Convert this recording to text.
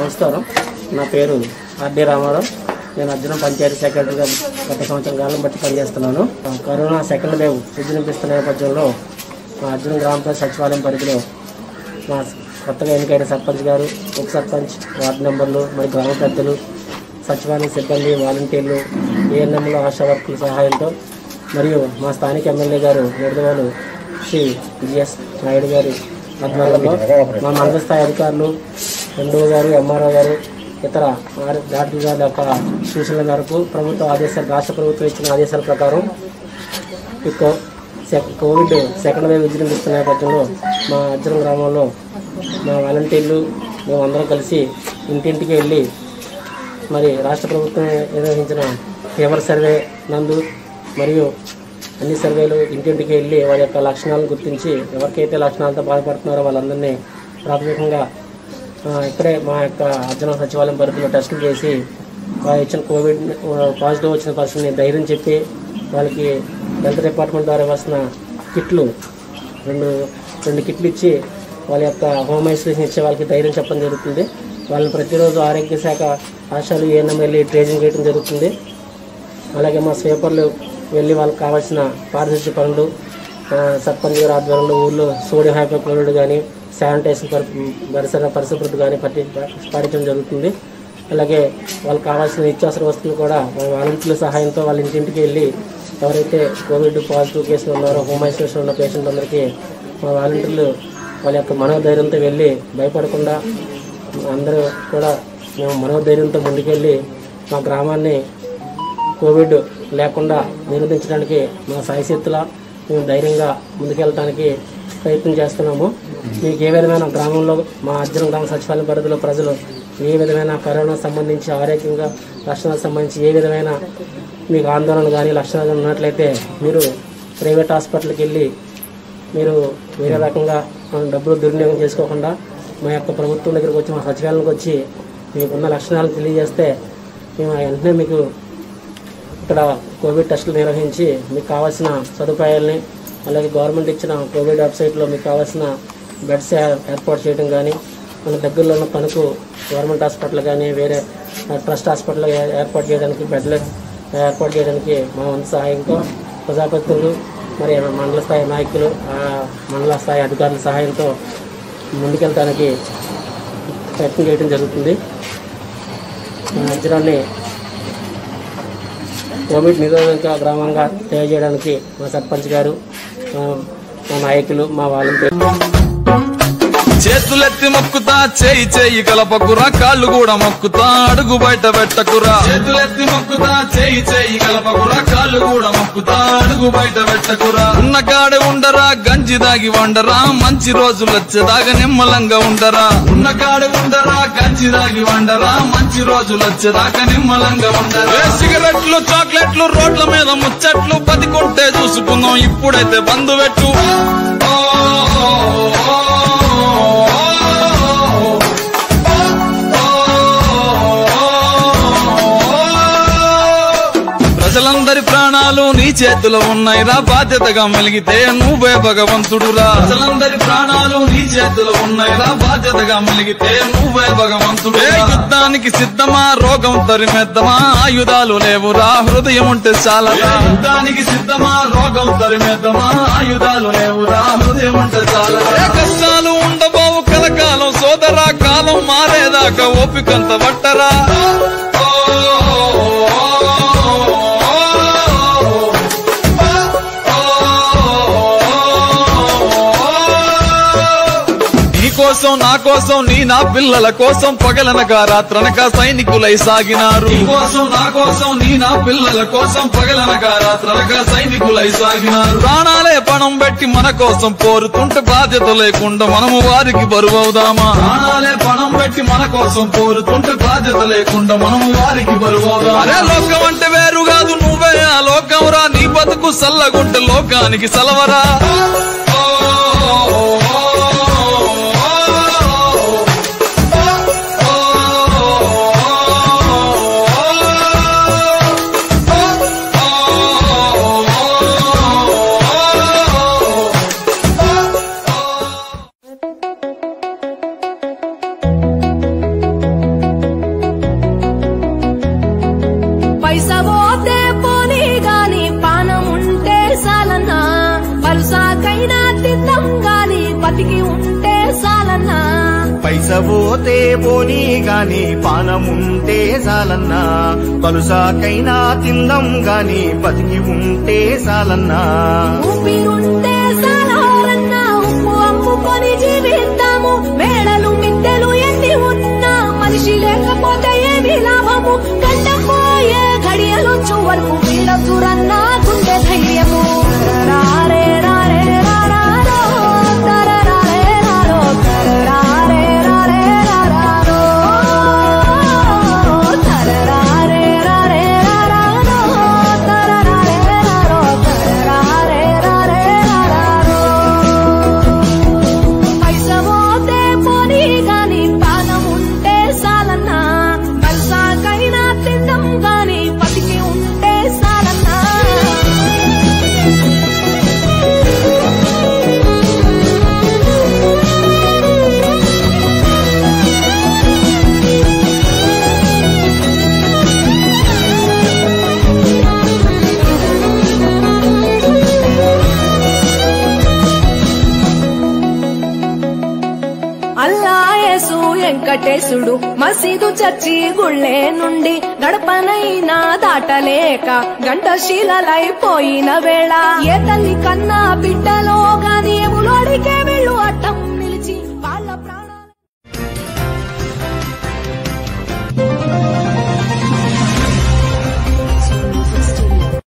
నమస్కారం నా పేరు ఆర్డి రామారావు నేను అర్జునం పంచాయతీ సెక్రటరీగా గత సంవత్సరం కాలం బట్టి పనిచేస్తున్నాను ఆ, కరోనా సెకండ్ వేవ్ విజృంభిస్తున్న నేపథ్యంలో మా అర్జునం గ్రామ పంచాయతీ సచివాలయం పరిధిలో మా కొత్తగా ఎన్నికైన సర్పంచ్ గారు ఉప సర్పంచ్ వార్డు మెంబర్లు మరి గ్రామ పెద్దలు సచివాలయ సిబ్బంది వాలంటీర్లు ఏఎన్ఎంలు ఆశా వర్కుల సహాయంతో మరియు మా స్థానిక ఎమ్మెల్యే గారు నిడదవాలు శ్రీ జిఎస్ నాయుడు గారి ఆధ్వర్యంలో మా మండల స్థాయి అధికారులు ఎండో గారు ఎంఆర్ఓ గారు ఇతర ఆర్- డాక్టర్ గారి యొక్క సూచనల మేరకు ప్రభుత్వ ఆదేశాలు రాష్ట్ర ప్రభుత్వం ఇచ్చిన ఆదేశాల ప్రకారం ఈ co- sec- Covid second wave విజృంభిస్తున్న నేపథ్యంలో మా అర్జునం గ్రామంలో మా వాలంటీర్లు మేమందరం కలిసి ఇంటింటికి వెళ్ళి మరి రాష్ట్ర ప్రభుత్వం నిర్వహించిన ఫీవర్ సర్వే నందు మరియు అన్ని సర్వేలు ఇంటింటికి వెళ్ళి వారి యొక్క లక్షణాలను గుర్తించి ఎవరికైతే లక్షణాలతో బాధపడుతున్నారో వాళ్ళందరినీ ప్రాథమికంగా ఆ, ఇక్కడే మా యొక్క అర్జున సచివాలయం పరిధిలో టెస్టులు చేసి వారు ఇచ్చిన కోవిడ్ ఆ, పాజిటివ్ వచ్చిన పర్సన్ని ధైర్యం చెప్పి వాళ్ళకి హెల్త్ డిపార్ట్మెంట్ ద్వారా వస్తున్న కిట్లు రెండు రెండు కిట్లు ఇచ్చి వాళ్ళ యొక్క హోమ్ ఐసోలేషన్ ఇచ్చే వాళ్ళకి ధైర్యం చెప్పడం జరుగుతుంది వాళ్ళని ప్రతిరోజు ఆరోగ్య శాఖ ఆశాలు ఏఎన్ఎం వెళ్ళి ట్రేజింగ్ చేయడం జరుగుతుంది అలాగే మా స్వీపర్లు వెళ్ళి వాళ్ళకి కావాల్సిన పారిశుద్ధ్య పనులు ఆ, సర్పంచ్ గారి ఆధ్వర్యంలో ఊళ్ళో సోడియం హైపోక్లోరైడ్ కానీ శానిటైజేషన్ పరి పరిసర పరిశుభ్రత కానీ పట్టి పాటించడం జరుగుతుంది అలాగే వాళ్ళకి కావాల్సిన నిత్యావసర వస్తువులు కూడా మా వాలంటీర్ల సహాయంతో వాళ్ళ ఇంటింటికి వెళ్ళి ఎవరైతే కోవిడ్ పాజిటివ్ కేసులు ఉన్నారో హోమ్ ఐసోలేషన్ ఉన్న పేషెంట్ అందరికీ మా వాలంటీర్లు వాళ్ళ యొక్క మనోధైర్యంతో వెళ్ళి భయపడకుండా అందరూ కూడా మేము మనోధైర్యంతో ముందుకెళ్ళి మా గ్రామాన్ని కోవిడ్ లేకుండా నిరోధించడానికి మా సాయశక్తుల మేము ధైర్యంగా ముందుకెళ్ళడానికి ప్రయత్నం చేస్తున్నాము మీకు ఏ విధమైన గ్రామంలో మా అర్జున గ్రామ సచివాలయం పరిధిలో ప్రజలు ఏ విధమైన కరోనా సంబంధించి ఆరోగ్యంగా లక్షణాలకు సంబంధించి ఏ విధమైన మీకు ఆందోళన కానీ లక్షణాలు ఉన్నట్లయితే మీరు ప్రైవేట్ హాస్పిటల్కి వెళ్ళి మీరు వేరే రకంగా ఆ, డబ్బులు దుర్వినియోగం చేసుకోకుండా మా యొక్క ప్రభుత్వం దగ్గరికి వచ్చి మా సచివాలయానికి వచ్చి మీకున్న లక్షణాలను తెలియజేస్తే మేము వెంటనే మీకు ఇక్కడ కోవిడ్ టెస్టులు నిర్వహించి మీకు కావాల్సిన సదుపాయాలని అలాగే గవర్నమెంట్ ఇచ్చిన కోవిడ్ వెబ్సైట్లో మీకు కావాల్సిన బెడ్స్ ఏ- ఏర్పాటు చేయడం కానీ మన దగ్గరలో ఉన్న తణుకు గవర్నమెంట్ హాస్పిటల్ కానీ వేరే ఆ, ట్రస్ట్ హాస్పిటల్ ఏ- ఏర్పాటు చేయడానికి బెడ్లు ఏర్పాటు చేయడానికి మా వంతు సహాయంతో ప్రజాప్రతినిధులు మరి మండల స్థాయి నాయకులు ఆ, మండల స్థాయి అధికారుల సహాయంతో ముందుకెళ్ళడానికి ప్రయత్నం చేయడం జరుగుతుంది మా అర్జునాన్ని కోవిడ్ నిరోధక గ్రామంగా తయారు చేయడానికి మా సర్పంచ్ గారు ఆ, మా నాయకులు మా వాలంటీర్ చేతులెత్తి మొక్కుతా చేయి చేయి కలపకురా కాళ్ళు కూడా మొక్కుతా అడుగు బయట పెట్టకురా చేతులెత్తి మొక్కుతా చేయి చేయి కలపకురా కాళ్ళు కూడా మొక్కుతా అడుగు బయట పెట్టకురా ఉన్న కాడే ఉండరా గంజి దాగి వండరా మంచి రోజులు వచ్చేదాకా నిమ్మలంగా ఉండరా ఉన్న కాడే ఉండరా గంజి దాగి వండరా మంచి రోజులు వచ్చేదాకా నిమ్మలంగా ఉండరా ఏ సిగరెట్లు చాక్లెట్లు రోడ్ల మీద ముచ్చట్లు బతికుంటే చూసుకుందాం ఇప్పుడైతే బంధు పెట్టు ప్రజలందరి ప్రాణాలు నీ చేతిలో ఉన్నాయిరా బాధ్యతగా మెలిగితే నువ్వే భగవంతుడురా ప్రజలందరి ప్రాణాలు నీ చేతిలో ఉన్నాయిరా బాధ్యతగా మెలిగితే నువ్వే భగవంతుడు యుద్ధానికి సిద్ధమా రోగం తరిమేద్దామా ఆయుధాలు లేవురా హృదయం ఉంటే చాలా యుద్ధానికి సిద్ధమా రోగం తరిమేద్దామా ఆయుధాలు లేవురా హృదయం ఉంటే చాలా ఏ కష్టాలు ఉండబోవు కలకాలం సోదరా కాలం మారేదాకా ఓపికంత పట్టరా నీ కోసం నా కోసం నీ నా పిల్లల కోసం పగలనగా రాత్రనక సైనికులై సాగినారు నీ కోసం నా కోసం నీ నా పిల్లల కోసం పగలనగా రాత్రనక సైనికులై సాగినారు ప్రాణాలే పణం పెట్టి మన కోసం పోరుతుంటే బాధ్యత లేకుండా మనము వారికి బరువవుదామా ప్రాణాలే పణం పెట్టి మన కోసం పోరుతుంటే బాధ్యత లేకుండా మనము వారికి బరువవుదామా అరే లోకం అంటే వేరు కాదు నువ్వే ఆ లోకం రా నీ బతుకు సల్లగుంటే లోకానికి సలవరా పైస పోతే పోనీ గాని పానం ఉంటే సాలన్నా పలుసాకైనా తిందాం గాని బతికి ఉంటే సాలన్నా పైస పోతే పోనీ గాని పానముంటే చాలన్నా పలుసాకైనా తిందాం గాని బతికి ఉంటే చాలన్నా ఊపిరుంటే సాలారన్నా ఉప్పు అమ్ముకొని జీవిద్దాము మేడలు మిద్దెలు ఎన్ని ఉన్నా మనిషి లేకపోతే ఏమి లాభము గండం పోయే ఘడియలొచ్చు వరకు వీడొద్దురన్నా గుండె ధైర్యము రారే రారే రారారో, తరరారే రారో, తరరారే రారే రారారో, తరరారే రారే రారారో, తరరారే రారో, తరరారే రారే రారారో. పైస పోతే పోనీ గాని పానం ఉంటే సాలన్నా పల్సాకైనా తిందాం గాని బతికి ఉంటే సాలన్నా అల్లాయేసు వెంకటేశుడు మసీదు చర్చి గుళ్ళే నుండి గడపనైనా దాటలేక గంట శీలలైపోయిన వేళ ఏ తల్లి కన్నా బిడ్డలో